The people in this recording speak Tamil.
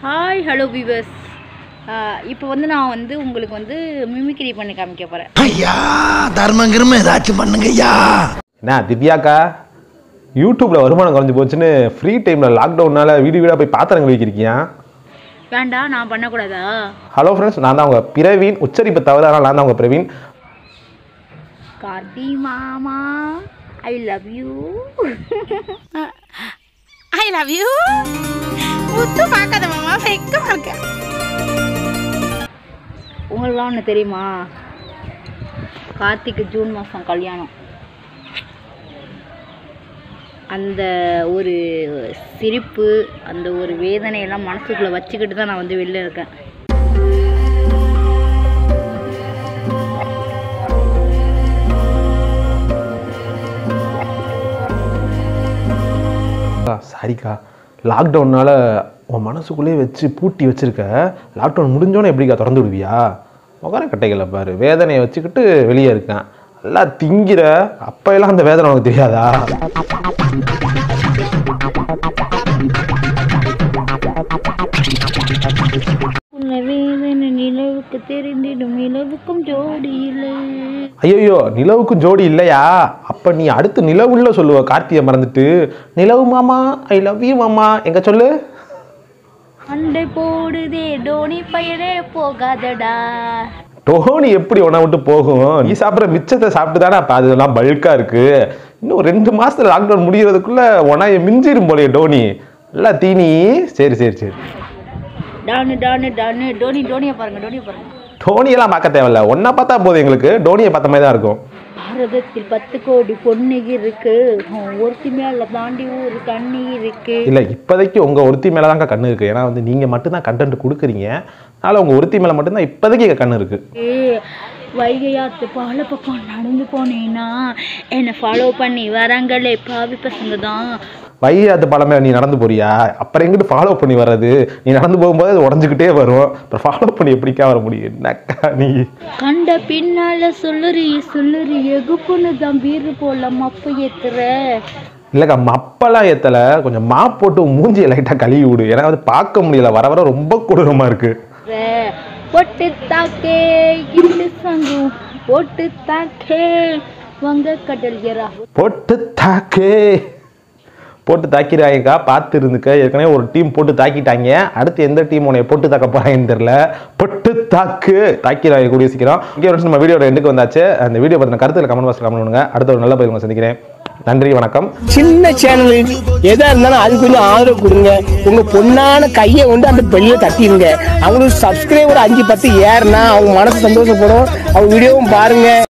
ஹாய் ஹலோ விவர்ஸ் இப்போ வந்து நான் வந்து உங்களுக்கு வந்து மிமிக்ரி பண்ணி காமிக்க போகிறேன் ஐயா தர்மம் கிரும ஏதாச்சும் பண்ணுங்க ஐயா என்ன திவ்யாக்கா யூடியூப்ல வருமானம் குறைஞ்சு போச்சுன்னு ஃப்ரீ டைம்ல லாக்டவுன்னால வீடு வீடா போய் பாத்திரம் கழுவிக்கிருக்கியா வேண்டாம் நான் பண்ணக்கூடாதா ஹலோ ஃப்ரெண்ட்ஸ் நான் தான் உங்க பிரவீன் உச்சரிப்பு தவிர நான் தான் உங்க பிரவீன் கார்த்தி மாமா I love you I love you முத்து பார்க்காத மாமா வெக்கமா இருக்க உங்களுக்குலாம் ஒன்று தெரியுமா கார்த்திக்கு ஜூன் மாதம் கல்யாணம் அந்த ஒரு சிரிப்பு அந்த ஒரு வேதனையெல்லாம் மனசுக்குள்ளே வச்சுக்கிட்டு தான் நான் வந்து வெளில இருக்கேன் அக்கா, சாரிக்கா லாக்டவுன்னால உன் மனசுக்குள்ளேயே வச்சு பூட்டி வச்சிருக்க லாக்டவுன் முடிஞ்சோன்னே எப்படிக்கா திறந்து விடுவியா முகர கட்டைகளை பாரு வேதனையை வச்சுக்கிட்டு வெளியே இருக்கேன் நல்லா திங்கிற அப்ப எல்லாம் அந்த வேதனை உனக்கு தெரியாதா உள்ள வேதனை நிலவுக்கு தெரிந்திடும் நிலவுக்கும் ஜோடி இல்லை ஐயோ நிலவுக்கும் ஜோடி இல்லையா அப்ப நீ அடுத்து நிலவுள்ள சொல்லுவ கார்த்தியை மறந்துட்டு நிலவு மாமா ஐ லவ் யூ மாமா எங்க சொல்லு அண்டை போடுதே டோனி பையனே போகாதடா டோனி எப்படி உன்னை விட்டு போகும் நீ சாப்பிட்ற மிச்சத்தை சாப்பிட்டு தானே அப்போ அதெல்லாம் பல்கா இருக்கு இன்னும் ரெண்டு மாசத்துல லாக்டவுன் முடிகிறதுக்குள்ள உனைய மிஞ்சிரும் போலயே டோனி நல்லா தீனி சரி சரி சரி டானு டானு டானு டோனி டோனியை பாருங்க டோனியை பாருங்க டோனியெல்லாம் பார்க்க தேவையில்ல ஒன்னா பார்த்தா போதும் எங்களுக்கு டோனியை பார்த்த மாதிரி தான் இருக்கும் பாரதத்தில் பத்து கோடி பொண்ணு இருக்கு ஒருத்தி மேல தாண்டி ஒரு தண்ணி இருக்கு இல்ல இப்போதைக்கு உங்க ஒருத்தி மேல தாங்க கண்ணு இருக்கு ஏன்னா வந்து நீங்க மட்டும்தான் கண்டென்ட் கொடுக்குறீங்க அதனால உங்க ஒருத்தி மேல மட்டும்தான் இப்போதைக்கு இங்க கண்ணு இருக்கு ஏ, வைகையாத்து பால பக்கம் நடந்து போனேன்னா என்னை ஃபாலோ பண்ணி வராங்களே பாவி பசங்க தான் வையாத்து பழமே நீ நடந்து போறியா அப்புறம் எங்கிட்டு ஃபாலோ பண்ணி வர்றது நீ நடந்து போகும்போது அது உடஞ்சிக்கிட்டே வரும் அப்புறம் ஃபாலோ பண்ணி எப்படிக்கா வர முடியும் என்னக்கா நீ கண்ட பின்னால சொல்லுறி சொல்லுறி எகுப்புன்னு தான் வீடு போல மப்பு ஏத்துற இல்லைக்கா மப்பெல்லாம் ஏத்தல கொஞ்சம் மாப் போட்டு மூஞ்சியை லைட்டாக கழுவி விடு ஏன்னா வந்து பார்க்க முடியல வர வர ரொம்ப கொடூரமா இருக்கு பொட்டு தாக்கே இட்டு சங்கு பொட்டு தாக்கே வங்க கடல் எறா போட்டு தாக்கு போட்டு தாக்கிறாங்கக்கா பார்த்து இருந்துக்க ஏற்கனவே ஒரு டீம் போட்டு தாக்கிட்டாங்க அடுத்து எந்த டீம் உன்னை போட்டு தாக்க போறாங்கன்னு தெரியல பொட்டு தாக்கு தாக்கிறாங்க கூடிய சீக்கிரம் இங்கே ஒரு நம்ம வீடியோட எண்டுக்கு வந்தாச்சு அந்த வீடியோ பற்றின கருத்துல கமெண்ட் பாக்ஸ் கமெண்ட் பண்ணுங்க அடுத்த ஒரு நல்ல பதில் உங்களை சந்திக்கிறேன் நன்றி வணக்கம் சின்ன சேனல் எதா இருந்தாலும் அது கொஞ்சம் ஆதரவு கொடுங்க உங்க பொண்ணான கையை கொண்டு அந்த பெல்ல தட்டிடுங்க அவங்களுக்கு சப்ஸ்கிரைபர் அஞ்சு பத்து ஏறுனா அவங்க மனசு சந்தோஷப்படும் அவங்க வீடியோவும் பாருங்க